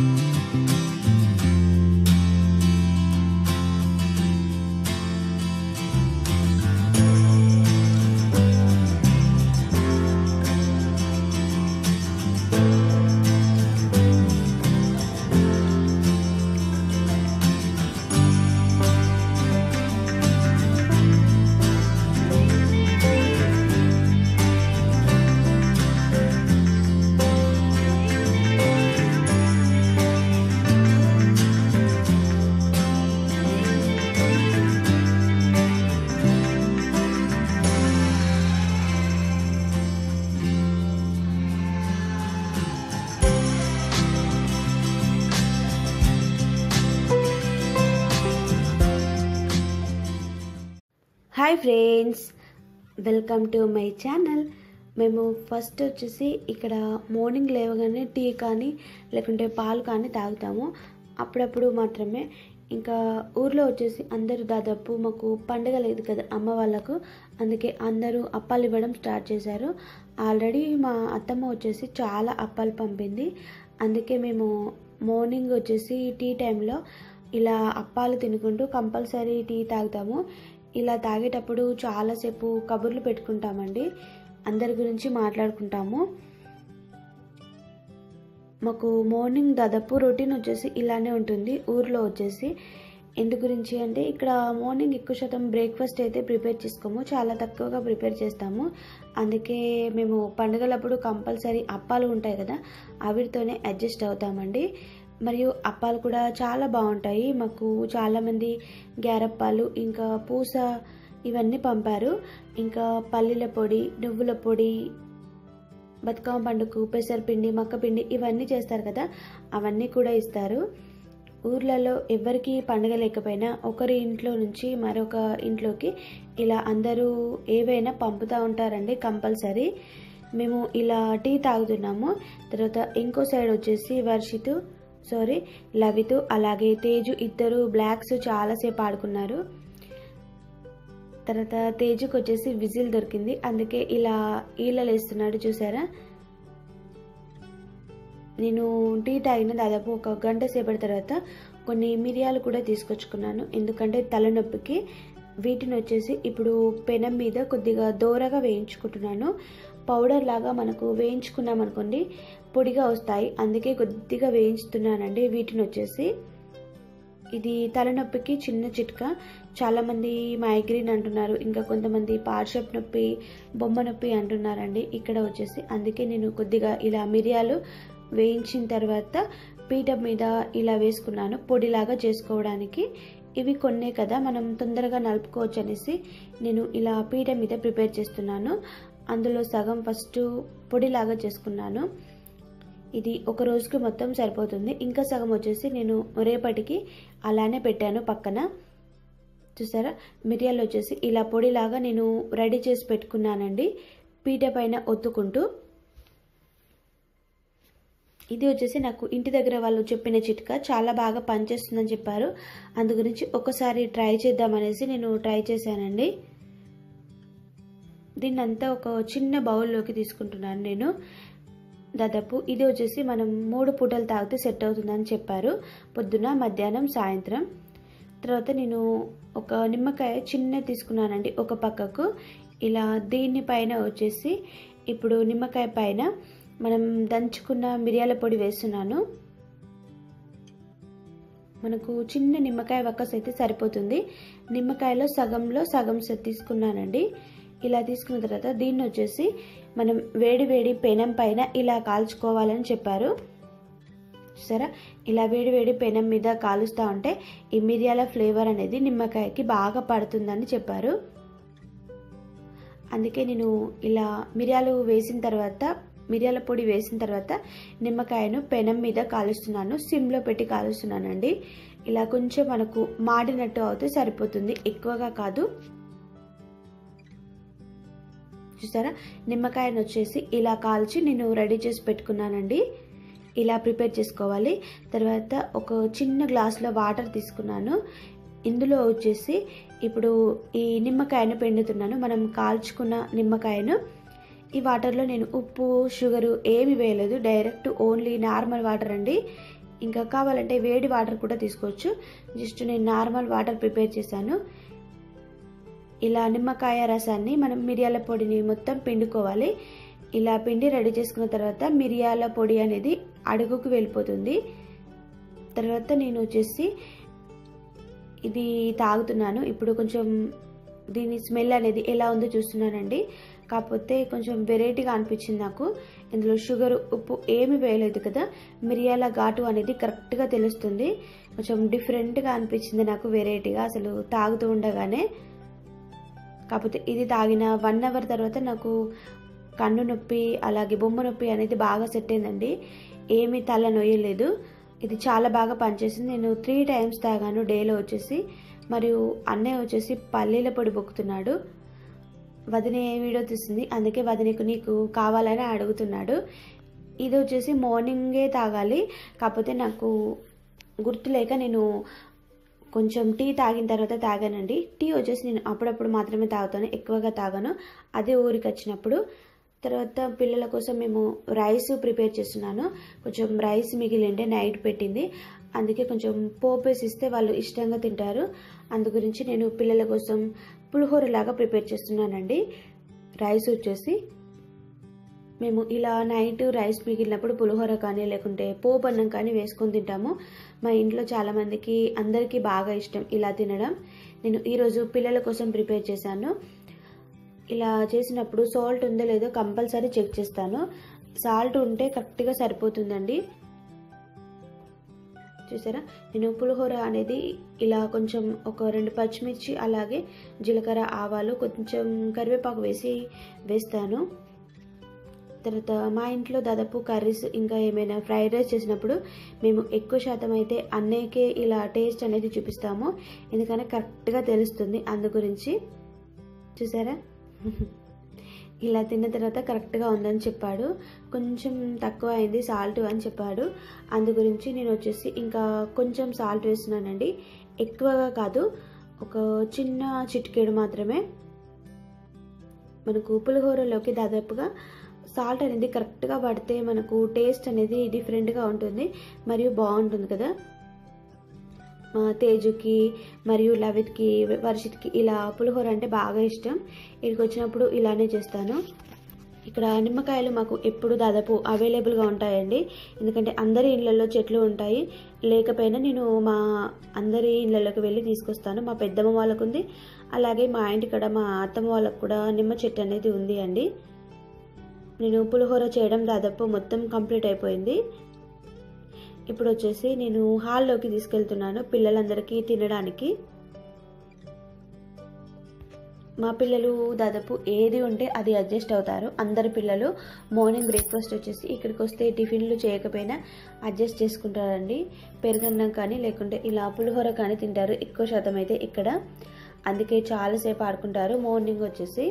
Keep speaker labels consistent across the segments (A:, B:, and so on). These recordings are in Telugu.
A: Hi friends welcome to my channel మేము ఫస్ట్ వచ్చేసి ఇక్కడ మార్నింగ్ లేవగానే టీ కానీ లేకుంటే పాలు కానీ తాగుతాము అప్పుడప్పుడు మాత్రమే ఇంకా ఊర్లో వచ్చేసి అందరూ దాదాపు మాకు పండగ లేదు కదా అమ్మ వాళ్ళకు అందుకే అందరూ అప్పాలు ఇవ్వడం స్టార్ట్ చేశారు ఆల్రెడీ మా అత్తమ్మ వచ్చేసి చాలా అప్పాలు పంపింది అందుకే మేము మార్నింగ్ వచ్చేసి టీ టైంలో ఇలా అప్పాలు తినుకుంటూ కంపల్సరీ టీ తాగుతాము ఇలా తాగేటప్పుడు చాలాసేపు కబుర్లు పెట్టుకుంటామండి అందరి గురించి మాట్లాడుకుంటాము మాకు మార్నింగ్ దాదాపు రొటీన్ వచ్చేసి ఇలానే ఉంటుంది ఊర్లో వచ్చేసి ఎందు గురించి అంటే ఇక్కడ మార్నింగ్ ఎక్కువ శాతం బ్రేక్ఫాస్ట్ అయితే ప్రిపేర్ చేసుకోము చాలా తక్కువగా ప్రిపేర్ చేస్తాము అందుకే మేము పండుగలప్పుడు కంపల్సరీ అప్పాలు ఉంటాయి కదా అవిటితోనే అడ్జస్ట్ అవుతామండి మరియు అప్పాలు కూడా చాలా బాగుంటాయి మాకు చాలామంది గ్యారప్పాలు ఇంకా పూస ఇవన్నీ పంపారు ఇంకా పల్లీల పొడి నువ్వుల పొడి బతుకమ్మ పండుగ పెసరపిండి మక్కపిండి ఇవన్నీ చేస్తారు కదా అవన్నీ కూడా ఇస్తారు ఊర్లలో ఎవరికి పండుగ లేకపోయినా ఒకరి ఇంట్లో నుంచి మరొక ఇంట్లోకి ఇలా అందరూ ఏవైనా పంపుతూ ఉంటారండి కంపల్సరీ మేము ఇలా టీ తాగుతున్నాము తర్వాత ఇంకో సైడ్ వచ్చేసి వర్షితు సారీ లవితు అలాగే తేజు ఇద్దరు బ్లాక్స్ చాలాసేపు ఆడుకున్నారు తర్వాత తేజుకి వచ్చేసి విజిల్ దొరికింది అందుకే ఇలా ఈలలు వేస్తున్నాడు చూసారా నేను టీ తాగిన దాదాపు ఒక గంట సేపటి తర్వాత కొన్ని మిరియాలు కూడా తీసుకొచ్చుకున్నాను ఎందుకంటే తలనొప్పికి వీటిని వచ్చేసి ఇప్పుడు పెనం మీద కొద్దిగా దోరగా వేయించుకుంటున్నాను పౌడర్ లాగా మనకు వేయించుకున్నాం అనుకోండి పొడిగా వస్తాయి అందుకే కొద్దిగా వేయించుతున్నానండి వీటిని వచ్చేసి ఇది తలనొప్పికి చిన్న చిట్కా చాలామంది మైగ్రేన్ అంటున్నారు ఇంకా కొంతమంది పార్షప్ నొప్పి బొమ్మ నొప్పి అంటున్నారండి ఇక్కడ వచ్చేసి అందుకే నేను కొద్దిగా ఇలా మిరియాలు వేయించిన తర్వాత పీట మీద ఇలా వేసుకున్నాను పొడిలాగా చేసుకోవడానికి ఇవి కొన్నే కదా మనం తొందరగా నలుపుకోవచ్చు అనేసి నేను ఇలా పీట మీద ప్రిపేర్ చేస్తున్నాను అందులో సగం ఫస్ట్ పొడిలాగా చేసుకున్నాను ఇది ఒక రోజుకి మొత్తం సరిపోతుంది ఇంకా సగం వచ్చేసి నేను రేపటికి అలానే పెట్టాను పక్కన చూసారా మిరియాలు వచ్చేసి ఇలా పొడిలాగా నేను రెడీ చేసి పెట్టుకున్నానండి పీట పైన ఒత్తుకుంటూ ఇది వచ్చేసి నాకు ఇంటి దగ్గర వాళ్ళు చెప్పిన చిట్కా చాలా బాగా పనిచేస్తుందని చెప్పారు అందు గురించి ఒకసారి ట్రై చేద్దామనేసి నేను ట్రై చేశానండి దీన్ని అంతా ఒక చిన్న బౌల్లోకి తీసుకుంటున్నాను నేను దాదాపు ఇది వచ్చేసి మనం మూడు పూటలు తాగితే సెట్ అవుతుందని చెప్పారు పొద్దున మధ్యాహ్నం సాయంత్రం తర్వాత నేను ఒక నిమ్మకాయ చిన్న తీసుకున్నానండి ఒక పక్కకు ఇలా దీని పైన వచ్చేసి ఇప్పుడు నిమ్మకాయ పైన మనం దంచుకున్న మిరియాల పొడి వేస్తున్నాను మనకు చిన్న నిమ్మకాయ వక్కస్ అయితే సరిపోతుంది నిమ్మకాయలో సగంలో సగం తీసుకున్నానండి ఇలా తీసుకున్న తర్వాత దీన్ని వచ్చేసి మనం వేడి వేడి పెనం పైన ఇలా కాల్చుకోవాలని చెప్పారు సరే ఇలా వేడి వేడి పెనం మీద కాలుస్తూ ఉంటే ఈ మిరియాల ఫ్లేవర్ అనేది నిమ్మకాయకి బాగా పడుతుందని చెప్పారు అందుకే నేను ఇలా మిరియాలు వేసిన తర్వాత మిరియాల పొడి వేసిన తర్వాత నిమ్మకాయను పెనం మీద కాలుస్తున్నాను సిమ్లో పెట్టి కాలుస్తున్నానండి ఇలా కొంచెం మనకు మాడినట్టు అవుతే సరిపోతుంది ఎక్కువగా కాదు చూసారా నిమ్మకాయను వచ్చేసి ఇలా కాల్చి నేను రెడీ చేసి పెట్టుకున్నానండి ఇలా ప్రిపేర్ చేసుకోవాలి తర్వాత ఒక చిన్న గ్లాసులో వాటర్ తీసుకున్నాను ఇందులో వచ్చేసి ఇప్పుడు ఈ నిమ్మకాయను పిండుతున్నాను మనం కాల్చుకున్న నిమ్మకాయను ఈ వాటర్లో నేను ఉప్పు షుగరు ఏమి వేయలేదు డైరెక్ట్ ఓన్లీ నార్మల్ వాటర్ అండి ఇంకా కావాలంటే వేడి వాటర్ కూడా తీసుకోవచ్చు జస్ట్ నేను నార్మల్ వాటర్ ప్రిపేర్ చేశాను ఇలా నిమ్మకాయ రసాన్ని మనం మిరియాల పొడిని మొత్తం పిండుకోవాలి ఇలా పిండి రెడీ చేసుకున్న తర్వాత మిరియాల పొడి అనేది అడుగుకు వెళ్ళిపోతుంది తర్వాత నేను వచ్చేసి ఇది తాగుతున్నాను ఇప్పుడు కొంచెం దీని స్మెల్ అనేది ఎలా ఉందో చూస్తున్నానండి కాకపోతే కొంచెం వెరైటీగా అనిపించింది నాకు ఇందులో షుగర్ ఉప్పు ఏమి వేయలేదు కదా మిరియాల ఘాటు అనేది కరెక్ట్గా తెలుస్తుంది కొంచెం డిఫరెంట్గా అనిపించింది నాకు వెరైటీగా అసలు తాగుతూ ఉండగానే కాకపోతే ఇది తాగిన వన్ అవర్ తర్వాత నాకు కన్ను నొప్పి అలాగే బొమ్మ నొప్పి అనేది బాగా సెట్ అయిందండి ఏమీ తల నొయ్యలేదు ఇది చాలా బాగా పనిచేసింది నేను త్రీ టైమ్స్ తాగాను డేలో వచ్చేసి మరియు అన్నయ్య వచ్చేసి పల్లీల పొడి బొక్కుతున్నాడు వదినే వీడియో తీస్తుంది అందుకే వదినకు నీకు కావాలని అడుగుతున్నాడు ఇది వచ్చేసి మార్నింగే తాగాలి కాకపోతే నాకు గుర్తులేక నేను కొంచెం టీ తాగిన తర్వాత తాగానండి టీ వచ్చేసి నేను అప్పుడప్పుడు మాత్రమే తాగుతాను ఎక్కువగా తాగాను అదే ఊరికి వచ్చినప్పుడు తర్వాత పిల్లల కోసం మేము రైస్ ప్రిపేర్ చేస్తున్నాను కొంచెం రైస్ మిగిలిండే నైట్ పెట్టింది అందుకే కొంచెం పోపేసి ఇస్తే వాళ్ళు ఇష్టంగా తింటారు అందు గురించి నేను పిల్లల కోసం పులిహోర లాగా ప్రిపేర్ చేస్తున్నానండి రైస్ వచ్చేసి మేము ఇలా నైట్ రైస్ మిగిలినప్పుడు పులిహోర కానీ లేకుంటే పోపు అన్నం కానీ వేసుకొని తింటాము మా ఇంట్లో చాలామందికి అందరికీ బాగా ఇష్టం ఇలా తినడం నేను ఈరోజు పిల్లల కోసం ప్రిపేర్ చేశాను ఇలా చేసినప్పుడు సాల్ట్ ఉందో లేదో కంపల్సరీ చెక్ చేస్తాను సాల్ట్ ఉంటే కరెక్ట్గా సరిపోతుందండి చూసారా నేను పులిహోర అనేది ఇలా కొంచెం ఒక రెండు పచ్చిమిర్చి అలాగే జీలకర్ర ఆవాలు కొంచెం కరివేపాకు వేసి వేస్తాను తర్వాత మా ఇంట్లో దాదాపు కర్రీస్ ఇంకా ఏమైనా ఫ్రైడ్ రైస్ చేసినప్పుడు మేము ఎక్కువ శాతం అయితే అన్నయ్యకే ఇలా టేస్ట్ అనేది చూపిస్తాము ఎందుకంటే కరెక్ట్గా తెలుస్తుంది అందు గురించి చూసారా ఇలా తిన్న తర్వాత కరెక్ట్గా ఉందని చెప్పాడు కొంచెం తక్కువ అయింది సాల్ట్ అని చెప్పాడు అందు గురించి నేను వచ్చేసి ఇంకా కొంచెం సాల్ట్ వేస్తున్నానండి ఎక్కువగా కాదు ఒక చిన్న చిటికేడు మాత్రమే మనకు పులిహోరలోకి దాదాపుగా సాల్ట్ అనేది కరెక్ట్గా పడితే మనకు టేస్ట్ అనేది డిఫరెంట్గా ఉంటుంది మరియు బాగుంటుంది కదా మా తేజుకి మరియు లవిత్కి వర్షిత్కి ఇలా పులిహోర అంటే బాగా ఇష్టం ఇక్కడికి వచ్చినప్పుడు ఇలానే చేస్తాను ఇక్కడ నిమ్మకాయలు మాకు ఎప్పుడు దాదాపు అవైలబుల్గా ఉంటాయండి ఎందుకంటే అందరి ఇళ్ళల్లో చెట్లు ఉంటాయి లేకపోయినా నేను మా అందరి ఇళ్ళలోకి వెళ్ళి తీసుకొస్తాను మా పెద్దమ్మ వాళ్ళకు ఉంది అలాగే మా ఇంటికాడ మా అత్తమ్మ వాళ్ళకు కూడా నిమ్మ చెట్టు అనేది ఉంది అండి నేను పులిహోర చేయడం దాదాపు మొత్తం కంప్లీట్ అయిపోయింది ఇప్పుడు వచ్చేసి నేను హాల్లోకి తీసుకెళ్తున్నాను పిల్లలందరికీ తినడానికి మా పిల్లలు దాదాపు ఏది ఉంటే అది అడ్జస్ట్ అవుతారు అందరి పిల్లలు మార్నింగ్ బ్రేక్ఫాస్ట్ వచ్చేసి ఇక్కడికి వస్తే టిఫిన్లు చేయకపోయినా అడ్జస్ట్ చేసుకుంటారండి పెరుగన్నం కానీ లేకుంటే ఇలా పులిహోర కానీ తింటారు ఎక్కువ శాతం అయితే ఇక్కడ అందుకే చాలాసేపు ఆడుకుంటారు మార్నింగ్ వచ్చేసి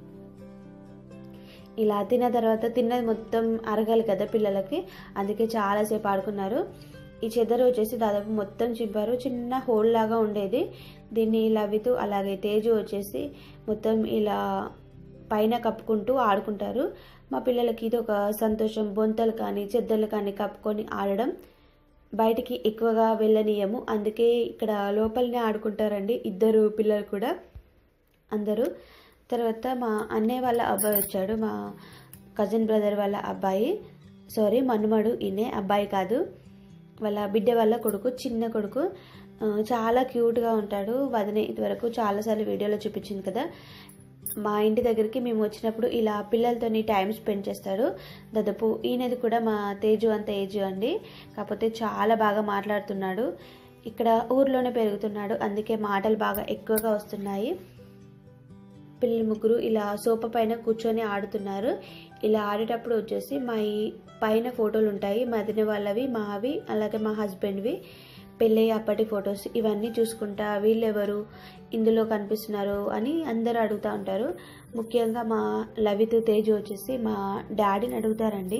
A: ఇలా తిన్న తర్వాత తిన్నది మొత్తం అరగాలి కదా పిల్లలకి అందుకే చాలాసేపు ఆడుకున్నారు ఈ చెదరు వచ్చేసి దాదాపు మొత్తం చింపారు చిన్న హోల్ లాగా ఉండేది దీన్ని లవితూ అలాగే తేజు వచ్చేసి మొత్తం ఇలా పైన కప్పుకుంటూ ఆడుకుంటారు మా పిల్లలకి ఇది ఒక సంతోషం బొంతలు కానీ చెద్దలు కానీ కప్పుకొని ఆడడం బయటికి ఎక్కువగా వెళ్ళనీయము అందుకే ఇక్కడ లోపలనే ఆడుకుంటారండి ఇద్దరు పిల్లలు కూడా అందరూ తర్వాత మా అన్నయ్య వాళ్ళ అబ్బాయి వచ్చాడు మా కజిన్ బ్రదర్ వాళ్ళ అబ్బాయి సారీ మనుమడు ఈయనే అబ్బాయి కాదు వాళ్ళ బిడ్డ వాళ్ళ కొడుకు చిన్న కొడుకు ఆ, చాలా క్యూట్గా ఉంటాడు వదిన ఇదివరకు చాలాసార్లు వీడియోలో చూపించింది కదా మా ఇంటి దగ్గరికి మేము వచ్చినప్పుడు ఇలా పిల్లలతోని టైం స్పెండ్ చేస్తాడు దాదాపు ఈయనది కూడా మా తేజు అంత ఏజు అండి కాకపోతే చాలా బాగా మాట్లాడుతున్నాడు ఇక్కడ ఊర్లోనే పెరుగుతున్నాడు అందుకే మాటలు బాగా ఎక్కువగా వస్తున్నాయి పిల్లలు ముగ్గురు ఇలా సోఫా పైన కూర్చొని ఆడుతున్నారు ఇలా ఆడేటప్పుడు వచ్చేసి మా ఈ పైన ఫోటోలు ఉంటాయి మదిన వాళ్ళవి మావి అలాగే మా హస్బెండ్వి పెళ్ళి అప్పటి ఫొటోస్ ఇవన్నీ చూసుకుంటా వీళ్ళెవరు ఇందులో కనిపిస్తున్నారు అని అందరూ అడుగుతూ ఉంటారు ముఖ్యంగా మా లవిత్ తేజ్ వచ్చేసి మా డాడీని అడుగుతారండి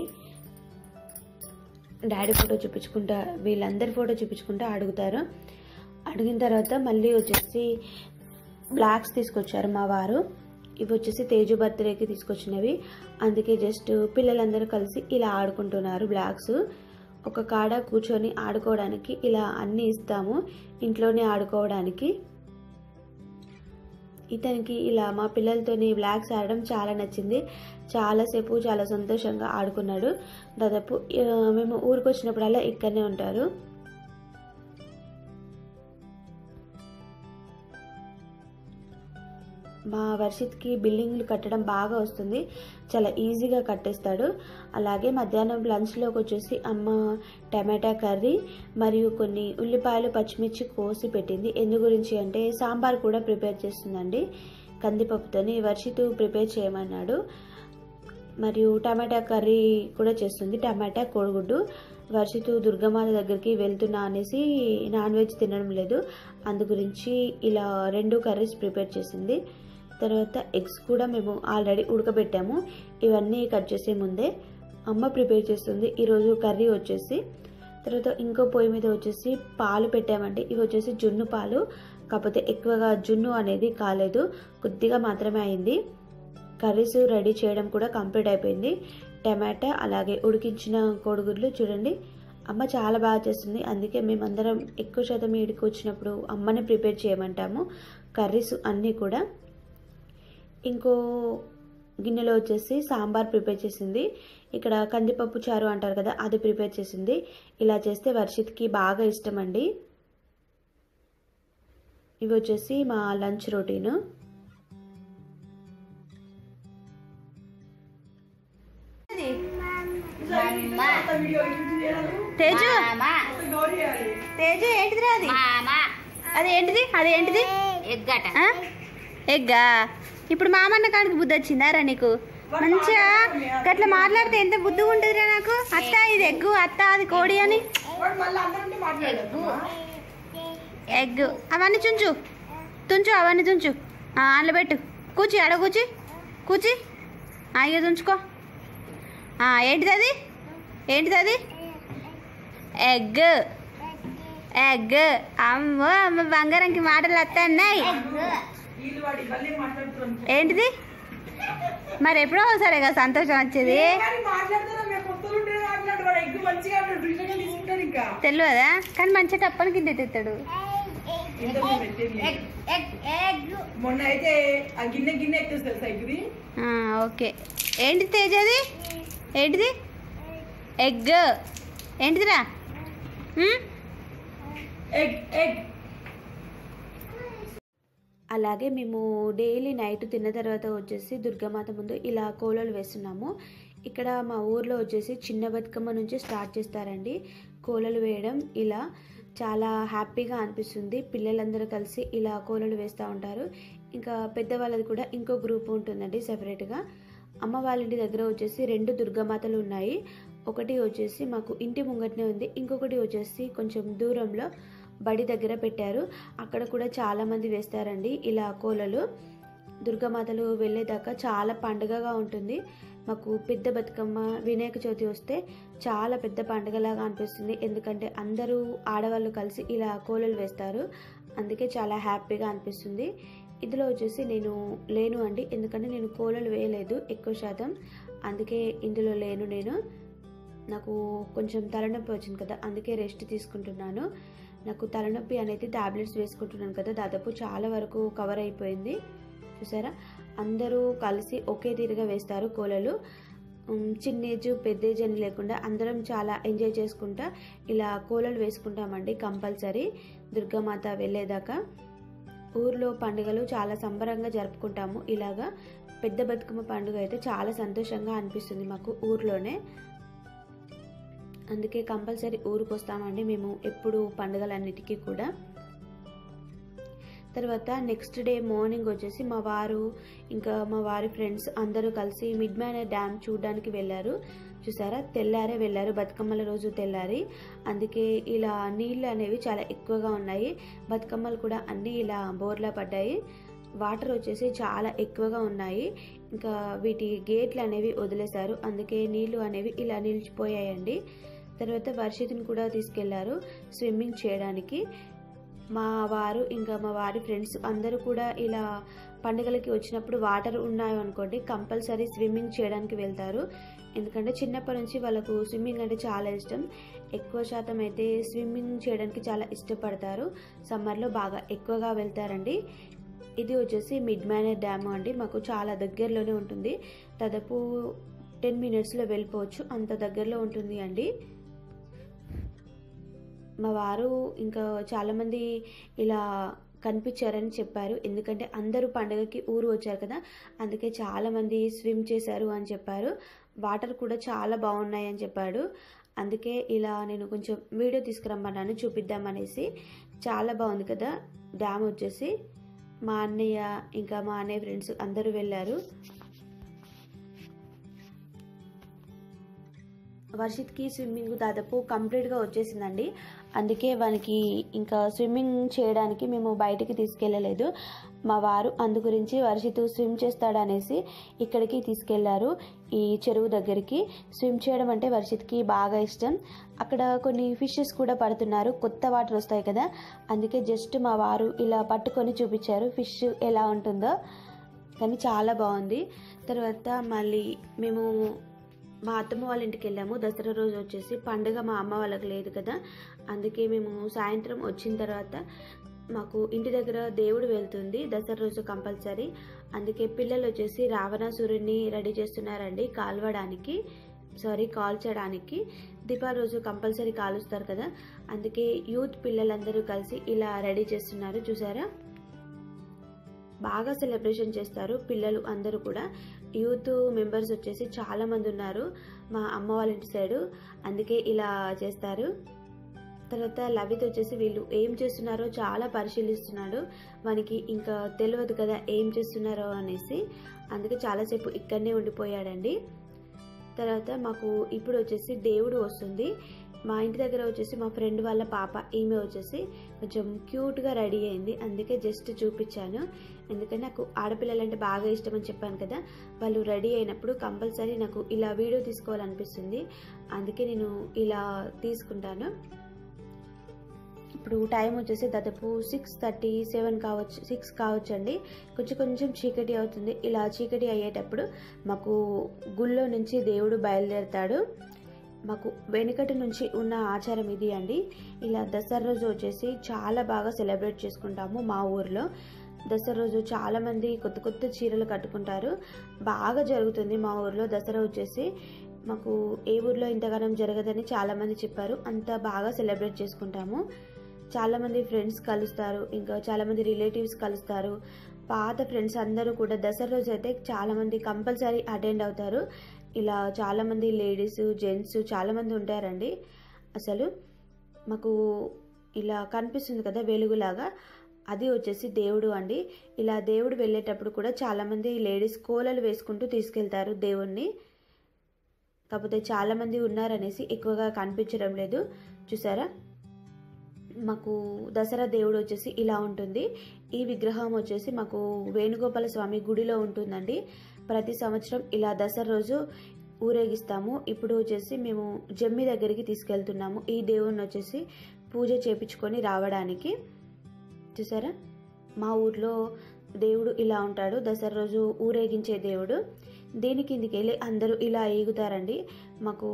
A: డాడీ ఫోటో చూపించుకుంటా వీళ్ళందరి ఫోటో చూపించుకుంటా అడుగుతారు అడిగిన తర్వాత మళ్ళీ వచ్చేసి బ్లాక్స్ తీసుకొచ్చారు మా వారు ఇవి వచ్చేసి తేజు బర్త్డేకి తీసుకొచ్చినవి అందుకే జస్ట్ పిల్లలందరూ కలిసి ఇలా ఆడుకుంటున్నారు బ్లాక్స్ ఒక కాడ కూర్చొని ఆడుకోవడానికి ఇలా అన్నీ ఇస్తాము ఇంట్లోనే ఆడుకోవడానికి ఇతనికి ఇలా మా పిల్లలతోని బ్లాక్స్ ఆడడం చాలా నచ్చింది చాలాసేపు చాలా సంతోషంగా ఆడుకున్నాడు దాదాపు ఆ, మేము ఊరికి వచ్చినప్పుడల్లా ఇక్కడనే ఉంటారు మా వర్షిత్కి బిల్డింగ్లు కట్టడం బాగా వస్తుంది చాలా ఈజీగా కట్టేస్తాడు అలాగే మధ్యాహ్నం లంచ్లోకి వచ్చేసి అమ్మ టమాటా కర్రీ మరియు కొన్ని ఉల్లిపాయలు పచ్చిమిర్చి కోసి పెట్టింది ఎందు గురించి అంటే సాంబార్ కూడా ప్రిపేర్ చేస్తుందండి కందిపప్పుతోని వర్షిత్ ప్రిపేర్ చేయమన్నాడు మరియు టమాటా కర్రీ కూడా చేస్తుంది టమాటా కోడిగుడ్డు వర్షితు దుర్గమాత దగ్గరికి వెళ్తున్నా అనేసి నాన్ వెజ్ తినడం లేదు అందు గురించి ఇలా రెండు కర్రీస్ ప్రిపేర్ చేసింది తర్వాత ఎగ్స్ కూడా మేము ఆల్రెడీ ఉడకబెట్టాము ఇవన్నీ కట్ చేసే ముందే అమ్మ ప్రిపేర్ చేస్తుంది ఈరోజు కర్రీ వచ్చేసి తర్వాత ఇంకో పొయ్యి మీద వచ్చేసి పాలు పెట్టామండి ఇవి వచ్చేసి జున్ను పాలు కాకపోతే ఎక్కువగా జున్ను అనేది కాలేదు కొద్దిగా మాత్రమే అయింది కర్రీస్ రెడీ చేయడం కూడా కంప్లీట్ అయిపోయింది టమాటా అలాగే ఉడికించిన కోడిగుడ్లు చూడండి అమ్మ చాలా బాగా చేస్తుంది అందుకే మేమందరం ఎక్కువ శాతం ఈడికి వచ్చినప్పుడు అమ్మని ప్రిపేర్ చేయమంటాము కర్రీస్ అన్నీ కూడా ఇంకో గిన్నెలో వచ్చేసి సాంబార్ ప్రిపేర్ చేసింది ఇక్కడ కందిపప్పు చారు అంటారు కదా అది ప్రిపేర్ చేసింది ఇలా చేస్తే వర్షిత్కి బాగా ఇష్టం అండి ఇవి వచ్చేసి మా లంచ్ రొటీను
B: తేజు
C: మామ
B: తేజు ఏంటిదిరా అది
C: మామ
B: అది ఏంటిది అది ఏంటిది
C: ఎగ్గట
B: ఆ? ఎగ్గా ఇప్పుడు మామన్న కాడికి బుద్ధి వచ్చిందారా నీకు మంచిగా గట్ల మాట్లాడితే ఎంత బుద్ధి ఉంటుందిరా నాకు అత్త ఇది ఎగ్గు అత్త అది కోడి అని
C: ఎగ్గు
B: ఎగ్ అవన్నీ చుంచు తుంచు అవన్నీ తుంచు ఆ, అందులో పెట్టు కూర్చి ఆడ కూర్చి కూర్చి అయ్యో తుంచుకో ఆ, ఏంటిది అది ఏంటిది అది ఎగ్ ఎగ్ అమ్మో అమ్మ బంగారంకి మాటలు వస్తున్నాయి ఏంటిది మరి ఎప్పుడో ఒకసారి కదా సంతోషం వచ్చేది తెలియదా కానీ మంచిగా టప్పని కింద ఎత్తాడు
C: ఎగ్ ఎగ్ ఎగ్
D: మొన్న అయితే ఆ గిన్నె గిన్నె ఎత్తేస్తారు సైకిది
B: ఓకే ఏంటి తేజ్ అది ఏంటిది ఎగ్ ఏంటిదిరా ఉమ్?
D: ఎగ్ ఎగ్
A: అలాగే మేము డైలీ నైట్ తిన్న తర్వాత వచ్చేసి దుర్గామాత ముందు ఇలా కోలలు వేస్తున్నాము ఇక్కడ మా ఊర్లో వచ్చేసి చిన్న బతుకమ్మ నుంచి స్టార్ట్ చేస్తారండి కోలలు వేయడం ఇలా చాలా హ్యాపీగా అనిపిస్తుంది పిల్లలందరూ కలిసి ఇలా కోలలు వేస్తూ ఉంటారు ఇంకా పెద్దవాళ్ళది కూడా ఇంకో గ్రూప్ ఉంటుందండి సెపరేట్గా అమ్మ వాళ్ళ ఇంటి దగ్గర వచ్చేసి రెండు దుర్గామాతలు ఉన్నాయి ఒకటి వచ్చేసి మాకు ఇంటి ముంగటనే ఉంది ఇంకొకటి వచ్చేసి కొంచెం దూరంలో బడి దగ్గర పెట్టారు అక్కడ కూడా చాలామంది వేస్తారండి ఇలా కోలలు దుర్గామాతలు వెళ్ళేదాకా చాలా పండుగగా ఉంటుంది మాకు పెద్ద బతుకమ్మ వినాయక చవితి వస్తే చాలా పెద్ద పండుగలాగా అనిపిస్తుంది ఎందుకంటే అందరూ ఆడవాళ్ళు కలిసి ఇలా కోలలు వేస్తారు అందుకే చాలా హ్యాపీగా అనిపిస్తుంది ఇందులో వచ్చేసి నేను లేను అండి ఎందుకంటే నేను కోలలు వేయలేదు ఎక్కువ శాతం అందుకే ఇందులో లేను నేను నాకు కొంచెం తలనొప్పి వచ్చింది కదా అందుకే రెస్ట్ తీసుకుంటున్నాను నాకు తలనొప్పి అనేది టాబ్లెట్స్ వేసుకుంటున్నాను కదా దాదాపు చాలా వరకు కవర్ అయిపోయింది చూసారా అందరూ కలిసి ఒకే తీరుగా వేస్తారు కోలలు ఉమ్, చిన్న ఏజ్ పెద్ద ఏజ్ అని లేకుండా అందరం చాలా ఎంజాయ్ చేసుకుంటా ఇలా కోలలు వేసుకుంటామండి కంపల్సరీ దుర్గామాత వెళ్ళేదాకా ఊర్లో పండుగలు చాలా సంబరంగా జరుపుకుంటాము ఇలాగా పెద్ద బతుకమ్మ పండుగ అయితే చాలా సంతోషంగా అనిపిస్తుంది మాకు ఊర్లోనే అందుకే కంపల్సరీ ఊరికి వస్తామండి మేము ఎప్పుడు పండుగలన్నిటికీ కూడా తర్వాత నెక్స్ట్ డే మార్నింగ్ వచ్చేసి మా వారు ఇంకా మా వారి ఫ్రెండ్స్ అందరూ కలిసి మిడ్ మ్యానర్ డ్యామ్ చూడడానికి వెళ్ళారు చూసారా తెల్లారే వెళ్ళారు బతుకమ్మల రోజు తెల్లారి అందుకే ఇలా నీళ్ళు అనేవి చాలా ఎక్కువగా ఉన్నాయి బతుకమ్మలు కూడా అన్నీ ఇలా బోర్లా పడ్డాయి వాటర్ వచ్చేసి చాలా ఎక్కువగా ఉన్నాయి ఇంకా వీటి గేట్లు అనేవి వదిలేశారు అందుకే నీళ్లు అనేవి ఇలా నిలిచిపోయాయండి తర్వాత వర్షితిని కూడా తీసుకెళ్లారు స్విమ్మింగ్ చేయడానికి మా వారు ఇంకా మా వారి ఫ్రెండ్స్ అందరూ కూడా ఇలా పండుగలకి వచ్చినప్పుడు వాటర్ ఉన్నాయి అనుకోండి కంపల్సరీ స్విమ్మింగ్ చేయడానికి వెళ్తారు ఎందుకంటే చిన్నప్పటి నుంచి వాళ్ళకు స్విమ్మింగ్ అంటే చాలా ఇష్టం ఎక్కువ శాతం అయితే స్విమ్మింగ్ చేయడానికి చాలా ఇష్టపడతారు సమ్మర్లో బాగా ఎక్కువగా వెళ్తారండి ఇది వచ్చేసి మిడ్ మ్యానర్ డ్యామ్ అండి మాకు చాలా దగ్గరలోనే ఉంటుంది దాదాపు టెన్ మినిట్స్లో వెళ్ళిపోవచ్చు అంత దగ్గరలో ఉంటుంది అండి మా వారు ఇంకా చాలామంది ఇలా కనిపించారని చెప్పారు ఎందుకంటే అందరూ పండగకి ఊరు వచ్చారు కదా అందుకే చాలామంది స్విమ్ చేశారు అని చెప్పారు వాటర్ కూడా చాలా బాగున్నాయి అని చెప్పాడు అందుకే ఇలా నేను కొంచెం వీడియో తీసుకురమ్మన్నాను చూపిద్దామనేసి చాలా బాగుంది కదా డ్యామ్ వచ్చేసి మా అన్నయ్య ఇంకా మా అన్నయ్య ఫ్రెండ్స్ అందరూ వెళ్ళారు వర్షిత్కి స్విమ్మింగ్ దాదాపు కంప్లీట్గా వచ్చేసిందండి అందుకే వానికి ఇంకా స్విమ్మింగ్ చేయడానికి మేము బయటికి తీసుకెళ్ళలేదు మా వారు అందు గురించి వర్షిత్ స్విమ్ చేస్తాడనేసి ఇక్కడికి తీసుకెళ్లారు ఈ చెరువు దగ్గరికి స్విమ్ చేయడం అంటే వర్షిత్కి బాగా ఇష్టం అక్కడ కొన్ని ఫిషెస్ కూడా పడుతున్నారు కొత్త వాటర్ వస్తాయి కదా అందుకే జస్ట్ మా వారు ఇలా పట్టుకొని చూపించారు ఫిష్ ఎలా ఉంటుందో కానీ చాలా బాగుంది తర్వాత మళ్ళీ మేము మా అత్తమ్మ వాళ్ళ ఇంటికి వెళ్ళాము దసరా రోజు వచ్చేసి పండుగ మా అమ్మ వాళ్ళకి లేదు కదా అందుకే మేము సాయంత్రం వచ్చిన తర్వాత మాకు ఇంటి దగ్గర దేవుడు వెళ్తుంది దసరా రోజు కంపల్సరీ అందుకే పిల్లలు వచ్చేసి రావణాసురుడిని రెడీ చేస్తున్నారండి కాల్వడానికి సారీ కాల్చడానికి దీపావళి రోజు కంపల్సరీ కాలుస్తారు కదా అందుకే యూత్ పిల్లలందరూ కలిసి ఇలా రెడీ చేస్తున్నారు చూసారా బాగా సెలబ్రేషన్ చేస్తారు పిల్లలు అందరూ కూడా యూత్ మెంబర్స్ వచ్చేసి చాలా మంది ఉన్నారు మా అమ్మ వాళ్ళ ఇంటి సైడు అందుకే ఇలా చేస్తారు తర్వాత లవిత్ వచ్చేసి వీళ్ళు ఏం చేస్తున్నారో చాలా పరిశీలిస్తున్నాడు మనకి ఇంకా తెలియదు కదా ఏం చేస్తున్నారో అనేసి అందుకే చాలాసేపు ఇక్కడనే ఉండిపోయాడండి తర్వాత మాకు ఇప్పుడు వచ్చేసి దేవుడు వస్తుంది మా ఇంటి దగ్గర వచ్చేసి మా ఫ్రెండ్ వాళ్ళ పాప ఈమె వచ్చేసి కొంచెం క్యూట్గా రెడీ అయింది అందుకే జస్ట్ చూపించాను ఎందుకంటే నాకు ఆడపిల్లలంటే బాగా ఇష్టం అని చెప్పాను కదా వాళ్ళు రెడీ అయినప్పుడు కంపల్సరీ నాకు ఇలా వీడియో తీసుకోవాలనిపిస్తుంది అందుకే నేను ఇలా తీసుకుంటాను ఇప్పుడు టైం వచ్చేసి దాదాపు సిక్స్ థర్టీ సెవెన్ కావచ్చు సిక్స్ కావచ్చు అండి కొంచెం కొంచెం చీకటి అవుతుంది ఇలా చీకటి అయ్యేటప్పుడు మాకు గుళ్ళో నుంచి దేవుడు బయలుదేరుతాడు మాకు వెనుకటి నుంచి ఉన్న ఆచారం ఇది అండి ఇలా దసరా రోజు వచ్చేసి చాలా బాగా సెలబ్రేట్ చేసుకుంటాము మా ఊర్లో దసరా రోజు చాలా మంది కొత్త కొత్త చీరలు కట్టుకుంటారు బాగా జరుగుతుంది మా ఊర్లో దసరా వచ్చేసి మాకు ఏ ఊర్లో ఇంతగానం జరగదని చాలా మంది చెప్పారు అంత బాగా సెలబ్రేట్ చేసుకుంటాము చాలా మంది ఫ్రెండ్స్ కలుస్తారు ఇంకా చాలా మంది రిలేటివ్స్ కలుస్తారు పాత ఫ్రెండ్స్ అందరూ కూడా దసరా రోజు అయితే చాలా మంది కంపల్సరీ అటెండ్ అవుతారు ఇలా చాలా మంది లేడీస్ జెంట్స్ చాలా మంది ఉంటారండి అసలు మాకు ఇలా కనిపిస్తుంది కదా వెలుగులాగా అది వచ్చేసి దేవుడు అండి ఇలా దేవుడు వెళ్ళేటప్పుడు కూడా చాలామంది లేడీస్ కోలలు వేసుకుంటూ తీసుకెళ్తారు దేవుణ్ణి కాకపోతే చాలామంది ఉన్నారనేసి ఎక్కువగా కనిపించడం లేదు చూసారా మాకు దసరా దేవుడు వచ్చేసి ఇలా ఉంటుంది ఈ విగ్రహం వచ్చేసి మాకు వేణుగోపాల స్వామి గుడిలో ఉంటుందండి ప్రతి సంవత్సరం ఇలా దసరా రోజు ఊరేగిస్తాము ఇప్పుడు వచ్చేసి మేము జమ్మి దగ్గరికి తీసుకెళ్తున్నాము ఈ దేవుణ్ణి వచ్చేసి పూజ చేపించుకొని రావడానికి చూసారా మా ఊర్లో దేవుడు ఇలా ఉంటాడు దసరా రోజు ఊరేగించే దేవుడు దీని కిందికి వెళ్ళి అందరూ ఇలా ఈగుతారండి మాకు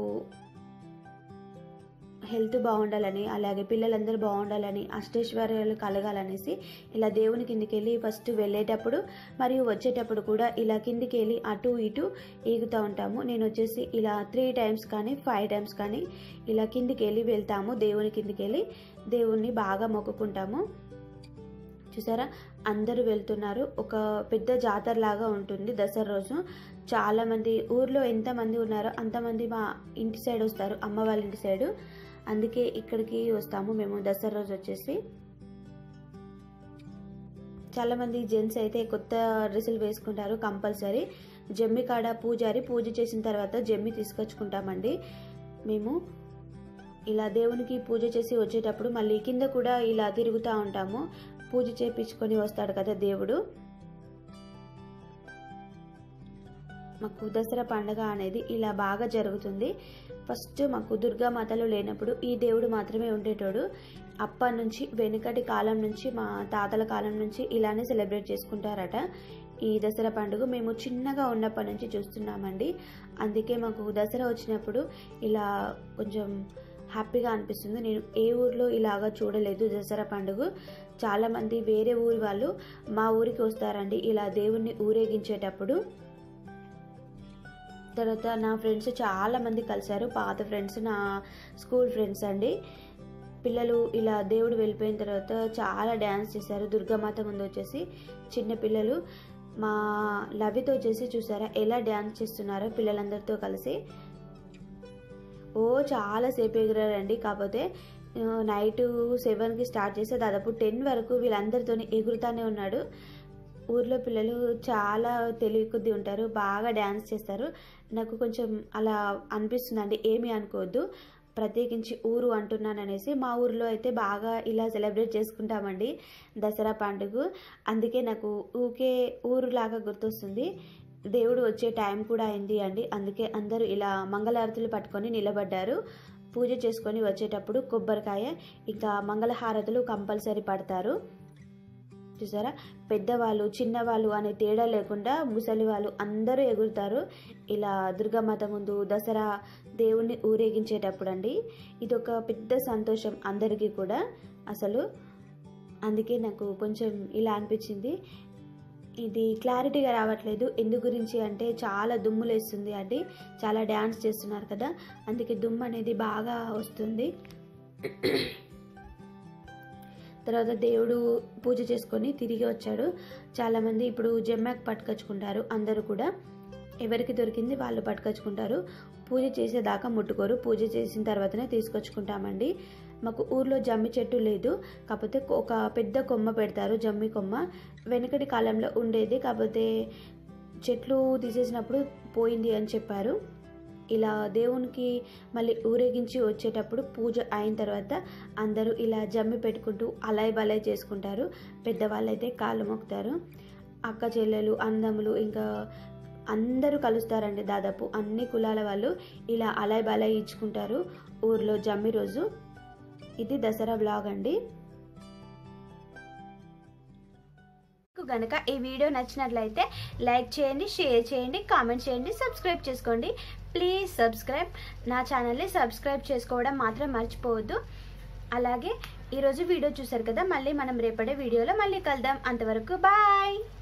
A: హెల్త్ బాగుండాలని అలాగే పిల్లలందరూ బాగుండాలని అష్టైశ్వర్యాలు కలగాలనేసి ఇలా దేవుని కిందికి వెళ్ళి ఫస్ట్ వెళ్ళేటప్పుడు మరియు వచ్చేటప్పుడు కూడా ఇలా కిందికి వెళ్ళి అటు ఇటు ఈగుతూ ఉంటాము నేను వచ్చేసి ఇలా త్రీ టైమ్స్ కానీ ఫైవ్ టైమ్స్ కానీ ఇలా కిందికి వెళ్ళి వెళ్తాము దేవుని కిందికి వెళ్ళి దేవుణ్ణి బాగా మొక్కుకుంటాము చూసారా అందరూ వెళ్తున్నారు ఒక పెద్ద జాతర లాగా ఉంటుంది దసరా రోజు చాలా మంది ఊర్లో ఎంతమంది ఉన్నారో అంతమంది మా ఇంటి సైడ్ వస్తారు అమ్మ వాళ్ళ ఇంటి సైడు అందుకే ఇక్కడికి వస్తాము మేము దసరా రోజు వచ్చేసి చాలా మంది జెంట్స్ అయితే కొత్త డ్రెస్సులు వేసుకుంటారు కంపల్సరీ జమ్మి కాడ పూజారి పూజ చేసిన తర్వాత జమ్మి తీసుకొచ్చుకుంటామండి మేము ఇలా దేవునికి పూజ చేసి వచ్చేటప్పుడు మళ్ళీ కింద కూడా ఇలా తిరుగుతూ ఉంటాము పూజ చేపించుకొని వస్తాడు కదా దేవుడు మాకు దసరా పండగ అనేది ఇలా బాగా జరుగుతుంది ఫస్ట్ మాకు దుర్గామాతలు లేనప్పుడు ఈ దేవుడు మాత్రమే ఉండేటోడు అప్పటి నుంచి వెనుకటి కాలం నుంచి మా తాతల కాలం నుంచి ఇలానే సెలబ్రేట్ చేసుకుంటారట ఈ దసరా పండుగ మేము చిన్నగా ఉన్నప్పటి నుంచి చూస్తున్నామండి అందుకే మాకు దసరా వచ్చినప్పుడు ఇలా కొంచెం హ్యాపీగా అనిపిస్తుంది నేను ఏ ఊర్లో ఇలాగా చూడలేదు దసరా పండుగ చాలామంది వేరే ఊరి వాళ్ళు మా ఊరికి వస్తారండి ఇలా దేవుణ్ణి ఊరేగించేటప్పుడు తర్వాత నా ఫ్రెండ్స్ చాలా మంది కలిశారు పాత ఫ్రెండ్స్ నా స్కూల్ ఫ్రెండ్స్ అండి పిల్లలు ఇలా దేవుడు వెళ్ళిపోయిన తర్వాత చాలా డ్యాన్స్ చేశారు దుర్గామాత ముందు వచ్చేసి చిన్న పిల్లలు మా లవితో వచ్చేసి చూసారా ఎలా డ్యాన్స్ చేస్తున్నారో పిల్లలందరితో కలిసి ఓ చాలా సేపు ఎగిరారండి కాకపోతే ఆ, నైట్ సెవెన్కి స్టార్ట్ చేస్తే దాదాపు టెన్ వరకు వీళ్ళందరితో ఎగురుతానే ఉన్నాడు ఊర్లో పిల్లలు చాలా తెలివి కొద్ది ఉంటారు బాగా డ్యాన్స్ చేస్తారు నాకు కొంచెం అలా అనిపిస్తుందండి ఏమీ అనుకోవద్దు ప్రత్యేకించి ఊరు అంటున్నాను అనేసి మా ఊర్లో అయితే బాగా ఇలా సెలబ్రేట్ చేసుకుంటామండి దసరా పండుగ అందుకే నాకు ఊకే ఊరులాగా గుర్తొస్తుంది దేవుడు వచ్చే టైం కూడా అయింది అండి అందుకే అందరూ ఇలా మంగళారతులు పట్టుకొని నిలబడ్డారు పూజ చేసుకొని వచ్చేటప్పుడు కొబ్బరికాయ ఇంకా మంగళహారతులు కంపల్సరీ పడతారు చూసారా పెద్దవాళ్ళు చిన్నవాళ్ళు అనే తేడా లేకుండా ముసలి వాళ్ళు అందరూ ఎగురుతారు ఇలా దుర్గామాత ముందు దసరా దేవుణ్ణి ఊరేగించేటప్పుడు అండి ఇది ఒక పెద్ద సంతోషం అందరికీ కూడా అసలు అందుకే నాకు కొంచెం ఇలా అనిపించింది ఇది క్లారిటీగా రావట్లేదు ఎందు గురించి అంటే చాలా దుమ్ము లేస్తుంది అండి చాలా డ్యాన్స్ చేస్తున్నారు కదా అందుకే దుమ్ము అనేది బాగా వస్తుంది తర్వాత దేవుడు పూజ చేసుకొని తిరిగి వచ్చాడు చాలామంది ఇప్పుడు జమ్మాక్ పట్టుకొచ్చుకుంటారు అందరూ కూడా ఎవరికి దొరికింది వాళ్ళు పట్టుకొచ్చుకుంటారు పూజ చేసేదాకా ముట్టుకోరు పూజ చేసిన తర్వాతనే తీసుకొచ్చుకుంటామండి మాకు ఊర్లో జమ్మి చెట్టు లేదు కాకపోతే ఒక పెద్ద కొమ్మ పెడతారు జమ్మి కొమ్మ వెనకటి కాలంలో ఉండేది కాకపోతే చెట్లు తీసేసినప్పుడు పోయింది అని చెప్పారు ఇలా దేవునికి మళ్ళీ ఊరేగించి వచ్చేటప్పుడు పూజ అయిన తర్వాత అందరూ ఇలా జమ్మి పెట్టుకుంటూ అలాయ్ బలాయ్ చేసుకుంటారు పెద్దవాళ్ళు అయితే కాళ్ళు మొక్కుతారు అక్క చెల్లెలు అందములు ఇంకా అందరూ కలుస్తారండి దాదాపు అన్ని కులాల వాళ్ళు ఇలా అలాయ్ బలాయ్ ఇచ్చుకుంటారు ఊర్లో జమ్మి రోజు ఇది దసరా బ్లాగ్ అండి
B: మీకు గనక ఈ వీడియో నచ్చినట్లయితే లైక్ చేయండి షేర్ చేయండి కామెంట్ చేయండి సబ్స్క్రైబ్ చేసుకోండి ప్లీజ్ సబ్స్క్రైబ్ నా ఛానల్ని సబ్స్క్రైబ్ చేసుకోవడం మాత్రం మర్చిపోవద్దు అలాగే ఈరోజు వీడియో చూసారు కదా మళ్ళీ మనం రేపటి వీడియోలో మళ్ళీ కలుద్దాం అంతవరకు బాయ్